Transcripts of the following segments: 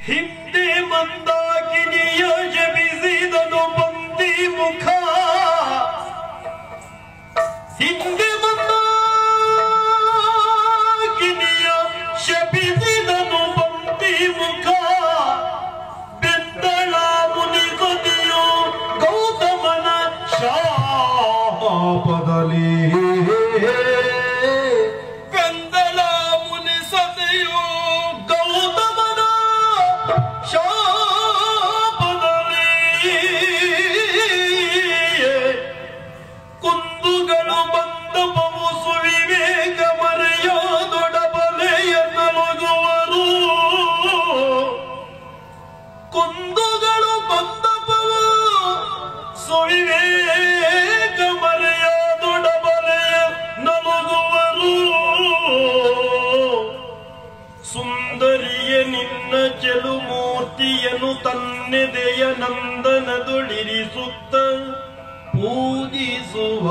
ಹಿಂದೆ ಮಂದಾಕಿನಿಯ ಜಪಿಸಿದನು ಬಂದಿ ಮುಖ ಹಿಂದೆ ಮಂದಾಕಿನಿಯ ಶಪಿಸಿದನು ಬಂದಿ ಮುಖ ಬೆತ್ತಳ ಮುನಿಗದಿಯು ಗೌತಮನ ಶಾಪದಲ್ಲಿ ಬೆಂದಳ ಮುನಿಸದೆಯೋ ಗೌತಮನ ಶಾಪದಲ್ಲಿ ಕುಂದುಗಳು ಬಂದ ಬಹು ಸುವಿವೇಕ ಮರೆಯೋದೊಡಬಲೆಯ ನಲಗುವರು ಕುಂದುಗಳು ಬಂದ ಬಹು ಸುವಿವೇಕ ಮರೆಯೋದೊಡಬಲೆಯ ನಲಗುವರು ಸುಂದರಿಯ ನಿನ್ನ ಚೆಲು ಮೂರ್ತಿಯನ್ನು ತನ್ನೆದೆಯ ನಂದನದೊಳಿರಿಸುತ್ತ ಪೂಜಿಸುವ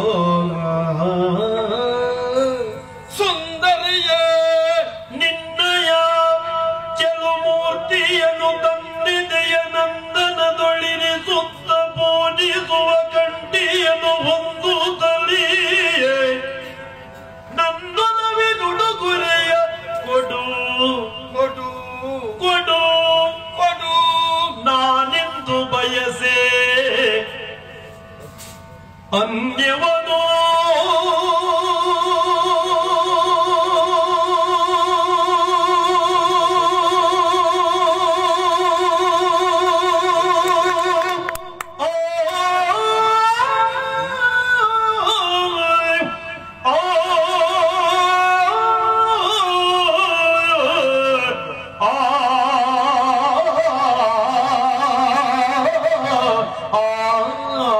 ಸುಂದರಿಯ ನಿನ್ನಯ ಚೆಲು ಮೂರ್ತಿಯನ್ನು ತನ್ನೆದೆಯ ನಂದನದೊಳಿರಿಸುತ್ತ ಪೂಜಿಸುವ ಕಂಠಿಯನ್ನು ಹೊಂದುತ್ತಲಿಯೇ ನನ್ನೊಲವಿ ನುಡುಗುರೆಯ ಕೊಡು ಕೊಡು ಕೊಡು ಕೊಡು ನಾನೆಂದು ಬಯಸೆ ಅನ್ಯವನೋ ಆ